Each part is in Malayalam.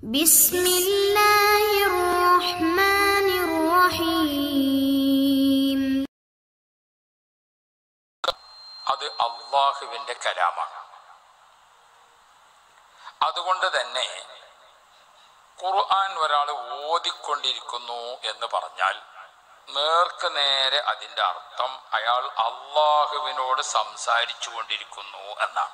بسم الله الرحمن الرحيم അത് അള്ളാഹുവിന്റെ കലാമാണ് അതുകൊണ്ട് തന്നെ ഖുർആൻ ഒരാൾ ഓതിക്കൊണ്ടിരിക്കുന്നു എന്ന് പറഞ്ഞാൽ നേർക്ക് നേരെ അതിന്റെ അർത്ഥം അയാൾ അള്ളാഹുവിനോട് സംസാരിച്ചു കൊണ്ടിരിക്കുന്നു എന്നാണ്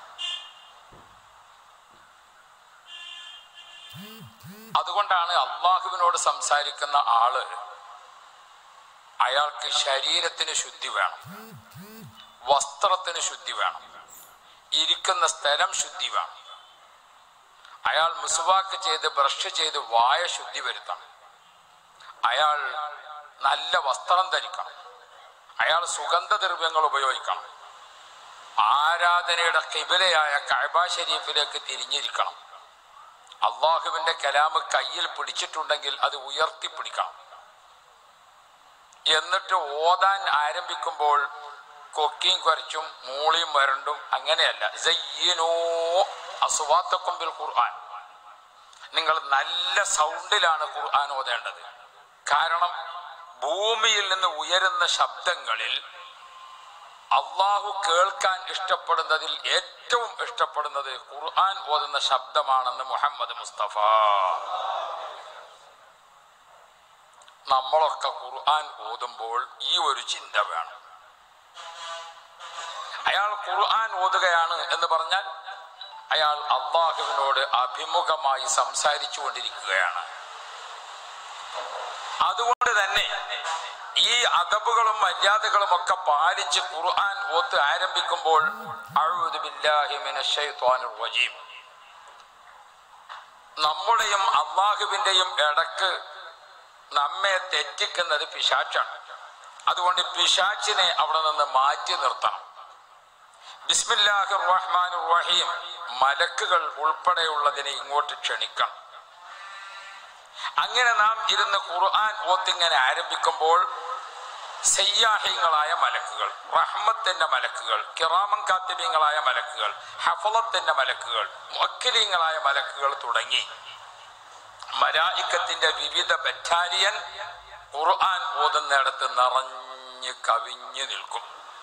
അതുകൊണ്ടാണ് അള്ളാഹുവിനോട് സംസാരിക്കുന്ന ആള് അയാൾക്ക് ശരീരത്തിന് ശുദ്ധി വേണം വസ്ത്രത്തിന് ശുദ്ധി വേണം ഇരിക്കുന്ന സ്ഥലം ശുദ്ധി വേണം അയാൾ മുസുവാക്ക് ചെയ്ത് ബ്രഷ് ചെയ്ത് വായ ശുദ്ധി വരുത്തണം അയാൾ നല്ല വസ്ത്രം ധരിക്കണം അയാൾ സുഗന്ധദ്രവ്യങ്ങൾ ഉപയോഗിക്കണം ആരാധനയുടെ കിബിലയായ കഅബ ഷരീഫിലേക്ക് തിരിഞ്ഞിരിക്കണം അള്ളാഹുവിന്റെ കലാമ് കയ്യിൽ പിടിച്ചിട്ടുണ്ടെങ്കിൽ അത് ഉയർത്തിപ്പിടിക്കണം എന്നിട്ട് ഓതാൻ ആരംഭിക്കുമ്പോൾ കൊക്കിയും കുരച്ചും മൂളിയും വരണ്ടും അങ്ങനെയല്ല സയ്യിനോ അസുവാത്തക്കൊമ്പിൽ ഖുർആൻ നിങ്ങൾ നല്ല സൗണ്ടിലാണ് ഖുർആൻ ഓതേണ്ടത് കാരണം ഭൂമിയിൽ നിന്ന് ഉയരുന്ന ശബ്ദങ്ങളിൽ അള്ളാഹു കേൾക്കാൻ ഇഷ്ടപ്പെടുന്നതിൽ ഏറ്റവും ഇഷ്ടപ്പെടുന്നത് ഖുർആൻ ഓതുന്ന ശബ്ദമാണെന്ന് മുഹമ്മദ് മുസ്തഫ നമ്മളൊക്കെ ഖുർആൻ ഓതുമ്പോൾ ഈ ഒരു ചിന്ത വേണം അയാൾ ഖുർആൻ ഓതുകയാണ് എന്ന് പറഞ്ഞാൽ അയാൾ അള്ളാഹുവിനോട് അഭിമുഖമായി സംസാരിച്ചു കൊണ്ടിരിക്കുകയാണ് അതുകൊണ്ട് തന്നെ ഈ അദബുകളും മര്യാദകളും ഒക്കെ പാലിച്ച് ഖുർആൻ ഓത്ത് ആരംഭിക്കുമ്പോൾ അഊദു ബില്ലാഹി മിനശ് ശൈത്വാനിർ റജീം നമ്മുടെയും അള്ളാഹുവിന്റെയും ഇടക്ക് നമ്മെ തെറ്റിക്കുന്നത് പിശാച്ചാണ് അതുകൊണ്ട് പിശാച്ചിനെ അവിടെ നിന്ന് മാറ്റി നിർത്തണം ബിസ്മില്ലാഹിർ റഹ്മാനിർ റഹീം മലക്കുകൾ ഉൾപ്പെടെയുള്ളതിനെ ഇങ്ങോട്ട് ക്ഷണിക്കണം അങ്ങനെ നാം ഇരുന്ന് ഖുർആൻ ഓത്തിങ്ങനെ ആരംഭിക്കുമ്പോൾ സയ്യാഹിങ്ങളായ മലക്കുകൾ റഹ്മത്തിന്റെ മലക്കുകൾ കിറാമൻ കാത്തിബീങ്ങളായ മലക്കുകൾ ഹഫലത്തിന്റെ മലക്കുകൾ മുഅക്കിലീങ്ങളായ മലക്കുകൾ തുടങ്ങി മലായിക്കത്തിന്റെ വിവിധ ബറ്റാലിയൻ ഖുർആൻ ഓതുന്നിടത്ത് നിറഞ്ഞ് കവിഞ്ഞു നിൽക്കും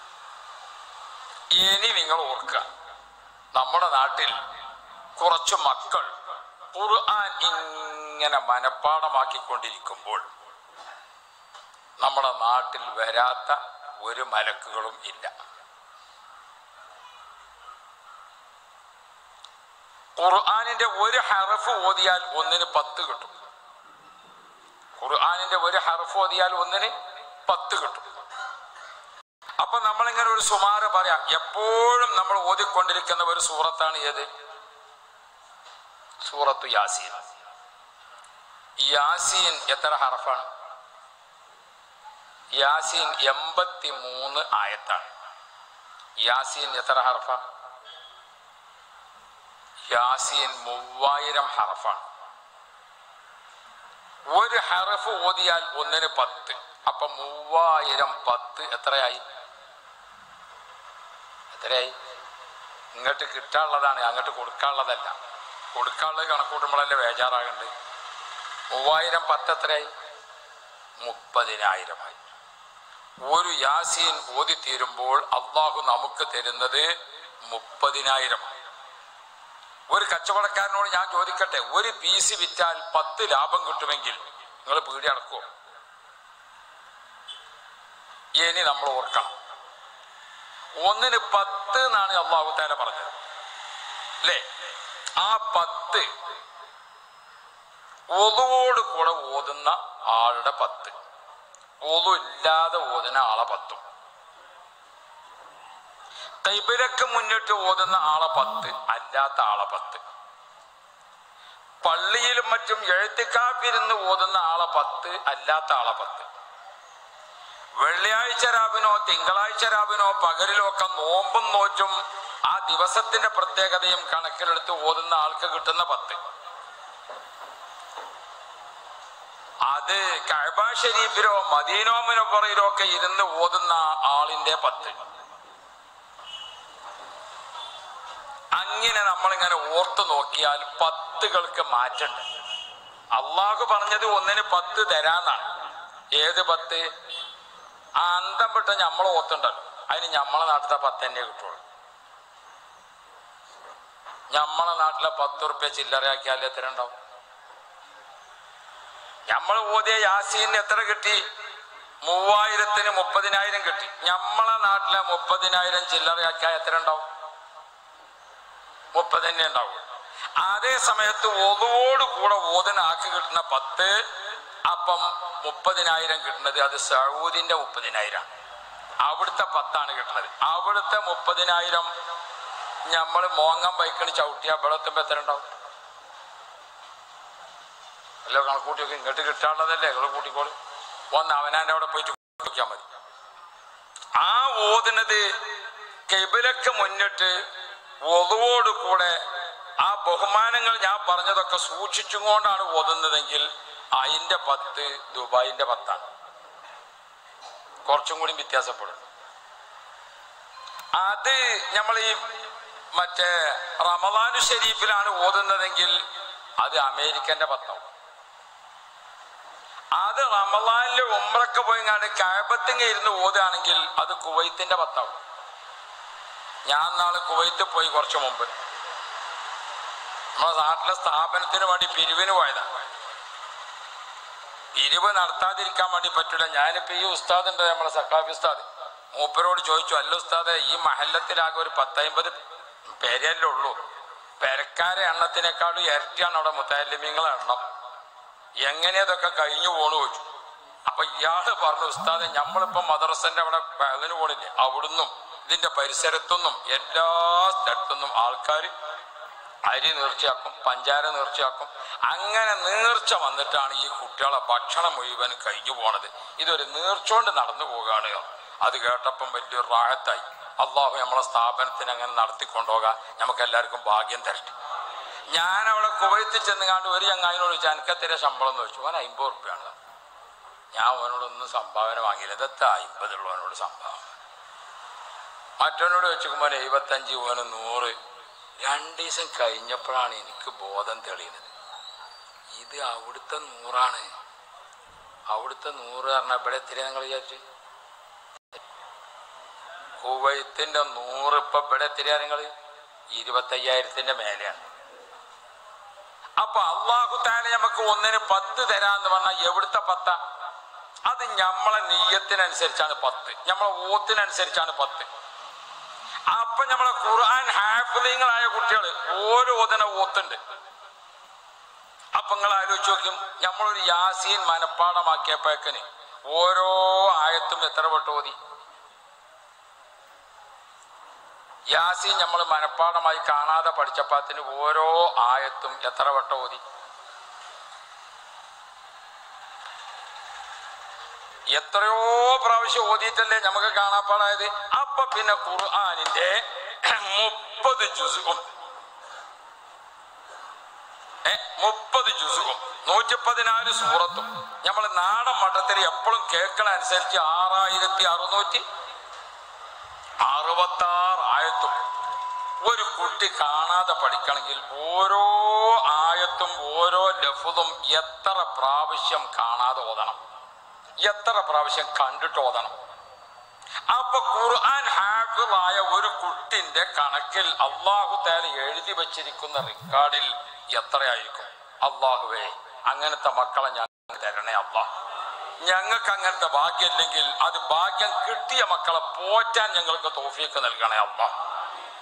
ഇനി നിങ്ങൾ ഓർക്കുക നമ്മുടെ നാട്ടിൽ കുറച്ച് മക്കൾ ഖുർആൻ ഇങ്ങനെ മനഃപ്പാടമാക്കിക്കൊണ്ടിരിക്കുമ്പോൾ നമ്മുടെ നാട്ടിൽ വരാത്ത ഒരു മലക്കുകളും ഇല്ല ഖുർആാനിന്റെ ഒരു ഹറഫ് ഓതിയാൽ ഒന്നിന് പത്ത് കിട്ടും ഖുർആാനിന്റെ ഒരു ഹറഫ് ഓതിയാൽ ഒന്നിന് പത്ത് കിട്ടും അപ്പൊ നമ്മളിങ്ങനെ ഒരു സുമാറ് പറയാം എപ്പോഴും നമ്മൾ ഓതിക്കൊണ്ടിരിക്കുന്ന ഒരു സൂറത്താണ് ഏത് സൂറത്തു യാസീൻ യാസീൻ എത്ര ഹറഫാണ് യാസീൻ എൺപത്തി മൂന്ന് ആയത്താണ് യാസീൻ എത്ര ഹർഫാണ് യാസീൻ മൂവായിരം ഹർഫാണ് ഒരു ഹറഫ് ഓതിയാൽ ഒന്നിന് പത്ത് അപ്പൊ മൂവായിരം പത്ത് എത്രയായി എത്രയായി ഇങ്ങോട്ട് കിട്ടാനുള്ളതാണ് അങ്ങോട്ട് കൊടുക്കാനുള്ളതല്ല കൊടുക്കാനുള്ളത് കണക്കൂട്ടുമ്പോഴല്ലേ ബേജാറാകണ്ട് മൂവായിരം പത്ത് എത്രയായി മുപ്പതിനായിരമായി ഒരു യാസീൻ ഓതി തീരുമ്പോൾ അള്ളാഹു നമുക്ക് തരുന്നത് മുപ്പതിനായിരമാണ് ഒരു കച്ചവടക്കാരനോട് ഞാൻ ചോദിക്കട്ടെ ഒരു പീസ് വിറ്റാൽ പത്ത് ലാഭം കിട്ടുമെങ്കിൽ നിങ്ങൾ പീടി അടക്കുമോ ഇനി നമ്മൾ ഓർക്കണം ഒന്നിന് പത്ത് എന്നാണ് അള്ളാഹു താല പറഞ്ഞത് അല്ലേ ആ പത്ത് ഒതുവോട് കൂടെ ഓതുന്ന ആളുടെ പത്ത് ഒതു ഇല്ലാതെ ഓതുന്ന ആളെ പത്തും കൈബിലക്ക് മുന്നിട്ട് ഓതുന്ന ആളെ പത്ത് അല്ലാത്ത ആളെ പത്ത് പള്ളിയിലും മറ്റും എഴുത്തിക്കാപ്പിരുന്ന് ഓതുന്ന ആളെ പത്ത് അല്ലാത്ത ആളെ പത്ത് വെള്ളിയാഴ്ച രാവിനോ തിങ്കളാഴ്ച രാവിനോ പകലിലോ ഒക്കെ നോമ്പും നോറ്റും ആ ദിവസത്തിന്റെ പ്രത്യേകതയും കണക്കിലെടുത്ത് ഓതുന്ന ആൾക്ക് കിട്ടുന്ന പത്ത് അത് കഅബ ഷരീഫിലോ മദീനോ മുനവറയിലോ ഒക്കെ ഇരുന്ന് ഓതുന്ന ആളിന്റെ പത്ത് അങ്ങനെ നമ്മളിങ്ങനെ ഓർത്തു നോക്കിയാൽ പത്തുകൾക്ക് മാറ്റുണ്ട് അള്ളാഹു പറഞ്ഞത് ഒന്നിന് പത്ത് തരാന്നാണ് ഏത് പത്ത് ആ അന്തം വിട്ട നമ്മൾ ഓർത്തുണ്ടല്ലോ അതിന് നമ്മളെ നാട്ടിലത്തെ പത്ത് തന്നെ കിട്ടുള്ളൂ നമ്മളെ നാട്ടിലെ പത്ത് ഉറുപ്പ്യ ചില്ലറയാക്കിയാൽ എത്ര ഉണ്ടാവും നമ്മൾ ഓതിയ യാസീന് എത്ര കിട്ടി മൂവായിരത്തിന് മുപ്പതിനായിരം കിട്ടി നമ്മളെ നാട്ടിലെ മുപ്പതിനായിരം ചില്ലറയാക്കിയാൽ എത്ര ഉണ്ടാവും മുപ്പത് തന്നെ ഉണ്ടാവും അതേ സമയത്ത് ഒതുവോട് കൂടെ ഓതിനാക്കി കിട്ടുന്ന പത്ത് അപ്പം മുപ്പതിനായിരം കിട്ടുന്നത് അത് സൗദിന്റെ മുപ്പതിനായിരം അവിടുത്തെ പത്താണ് കിട്ടുന്നത് അവിടുത്തെ മുപ്പതിനായിരം നമ്മൾ മോങ്ങം ബൈക്കിന് ചവിട്ടിയാൽ ഇവിടെ എത്തുമ്പോൾ എത്ര ഉണ്ടാവും അല്ലോ കണക്കൂട്ടിയൊക്കെ ഇങ്ങോട്ട് കിട്ടാനുള്ളതല്ലേ നിങ്ങൾ കൂട്ടിക്കോളൂ ഒന്ന് അവനാൻ്റെ അവിടെ പോയിട്ട് നോക്കിയാൽ മതി ആ ഓതുന്നത് കെബിലക്ക് മുന്നിട്ട് ഒതുവോട് കൂടെ ആ ബഹുമാനങ്ങൾ ഞാൻ പറഞ്ഞതൊക്കെ സൂക്ഷിച്ചും കൊണ്ടാണ് ഓതുന്നതെങ്കിൽ അതിന്റെ പത്ത് ദുബായിന്റെ പത്താണ് കുറച്ചും കൂടി വ്യത്യാസപ്പെടും അത് നമ്മൾ ഈ മറ്റേ റമദാനു ഷരീഫിലാണ് ഓതുന്നതെങ്കിൽ അത് അമേരിക്കന്റെ പത്താവും അത് റമദാനിലെ ഉമ്രക്ക് പോയിങ്ങാണ്ട് കഴബത്തിങ്ങ ഇരുന്ന് ഓതുകയാണെങ്കിൽ അത് കുവൈത്തിന്റെ പത്താവും ഞാൻ നാളെ കുവൈത്ത് പോയി കുറച്ച് മുമ്പ് നമ്മുടെ നാട്ടിലെ സ്ഥാപനത്തിന് വേണ്ടി പിരിവിന് പോയതാണ് പിരിവ് നടത്താതിരിക്കാൻ വേണ്ടി പറ്റില്ല ഞാനിപ്പോ ഈ ഉസ്താദ് ഉണ്ട് നമ്മളെ സക്കാഫി ഉസ്താദ് മൂപ്പരോട് ചോദിച്ചു അല്ല ഉസ്താദെ ഈ മഹല്ലത്തിലാകെ ഒരു പത്തൈമ്പത് പേരല്ലേ ഉള്ളൂ പെരക്കാരെ എണ്ണത്തിനേക്കാളും ഇരട്ടിയാണ് അവിടെ മുത്താലിമീങ്ങളെ എണ്ണം എങ്ങനെ അതൊക്കെ കഴിഞ്ഞു പോണു ചോദിച്ചു അപ്പൊ ഇയാള് പറഞ്ഞു ഉസ്താദെ നമ്മളിപ്പോ മദ്രസന്റെ അവിടെ അതിന് പോണില്ലേ അവിടുന്നും ഇതിന്റെ പരിസരത്തുനിന്നും എല്ലാ സ്ഥലത്തുനിന്നും ആൾക്കാർ അരി നീർച്ചയാക്കും പഞ്ചാര നീർച്ചയാക്കും അങ്ങനെ നീർച്ച വന്നിട്ടാണ് ഈ കുട്ടികളെ ഭക്ഷണം മുഴുവൻ കഴിഞ്ഞു പോണത് ഇതൊരു നീർച്ചോണ്ട് നടന്നു പോവുകയാണ് അത് കേട്ടപ്പം വലിയൊരു റാഹത്തായി അള്ളാഹു നമ്മളെ സ്ഥാപനത്തിന് അങ്ങനെ നടത്തിക്കൊണ്ടുപോകാൻ നമുക്ക് എല്ലാവർക്കും ഭാഗ്യം തരട്ടെ ഞാൻ അവിടെ കുവൈത്തിൽ ചെന്നുകാണ്ട് ഒരു ചങ്ങായിനോട് ചോദിച്ചു എനിക്കെത്തിരെ ശമ്പളം എന്ന് വെച്ചു അവൻ അമ്പത് ഉറുപ്പ്യാണ് ഞാൻ അവനോടൊന്നും സംഭാവന വാങ്ങിയില്ല ഇതെത്താ അമ്പതുള്ളവനോട് സംഭാവന മറ്റവനോട് വെച്ചുക്കുമ്പോൾ എഴുപത്തഞ്ച് ഓന് നൂറ് രണ്ട് ദിവസം കഴിഞ്ഞപ്പോഴാണ് എനിക്ക് ബോധം തെളിയുന്നത് ഇത് അവിടുത്തെ നൂറാണ് അവിടുത്തെ നൂറ് പറഞ്ഞാൽ ഇവിടെ എത്തിരി നിങ്ങൾ വിചാരിച്ചു കുവൈത്തിന്റെ നൂറ് ഇപ്പൊ ഇവിടെ എത്തിരിയാ നിങ്ങൾ ഇരുപത്തയ്യായിരത്തിന്റെ മേലെയാണ് അപ്പൊ അള്ളാഹു താല നമുക്ക് ഒന്നിന് പത്ത് തരാന്ന് പറഞ്ഞാൽ എവിടുത്തെ പത്താ അത് നമ്മളെ നീയത്തിനനുസരിച്ചാണ് പത്ത് നമ്മളെ ഓത്തിനനുസരിച്ചാണ് പത്ത് അപ്പൊ നമ്മളെ ഖുർആൻ ഹാഫിലിങ്ങളായ കുട്ടികൾ ഓരോ ഓതന ഓത്തുണ്ട് അപ്പൊ നിങ്ങൾ ആലോചിച്ച് നോക്കും നമ്മളൊരു യാസീൻ മനപ്പാടമാക്കിയപ്പോഴേക്കിന് ഓരോ ആയത്തും എത്ര വട്ടം ഓതി യാസീൻ നമ്മൾ മനപ്പാടമായി കാണാതെ പഠിച്ചപ്പാത്തിന് ഓരോ ആയത്തും എത്ര വട്ടം ഓതി എത്രയോ പ്രാവശ്യം ഓതിയിട്ടല്ലേ നമുക്ക് കാണാപ്പാടായത് അപ്പൊ പിന്നെ ഖുർആാനിന്റെ മുപ്പത് ജുസും ഏ മുപ്പത് ജുസും നൂറ്റി പതിനാല് സൂറത്തും നമ്മൾ നാടൻ മട്ടത്തിൽ എപ്പോഴും കേൾക്കണ അനുസരിച്ച് ആറായിരത്തി അറുന്നൂറ്റി അറുപത്തി ആറ് ആയത്തും ഒരു കുട്ടി കാണാതെ പഠിക്കണമെങ്കിൽ ഓരോ ആയത്തും ഓരോ ലഫുതും എത്ര പ്രാവശ്യം കാണാതെ ഓതണം എത്ര പ്രാവശ്യം കണ്ടിട്ട് ഓതണം അപ്പൊ ഖുർആൻ ഹാഫിളായ ഒരു കുട്ടിന്റെ കണക്കിൽ അള്ളാഹു താല എഴുതി വച്ചിരിക്കുന്ന റെക്കോർഡിൽ എത്രയായിരിക്കും അള്ളാഹുവേ അങ്ങനത്തെ മക്കളെ ഞങ്ങൾ തരണേ അള്ളാഹ് ഞങ്ങൾക്ക് അങ്ങനത്തെ ഭാഗ്യമില്ലെങ്കിൽ അത് ഭാഗ്യം കിട്ടിയ മക്കളെ പോറ്റാൻ ഞങ്ങൾക്ക് തോഫിയൊക്കെ നൽകണേ അമ്മ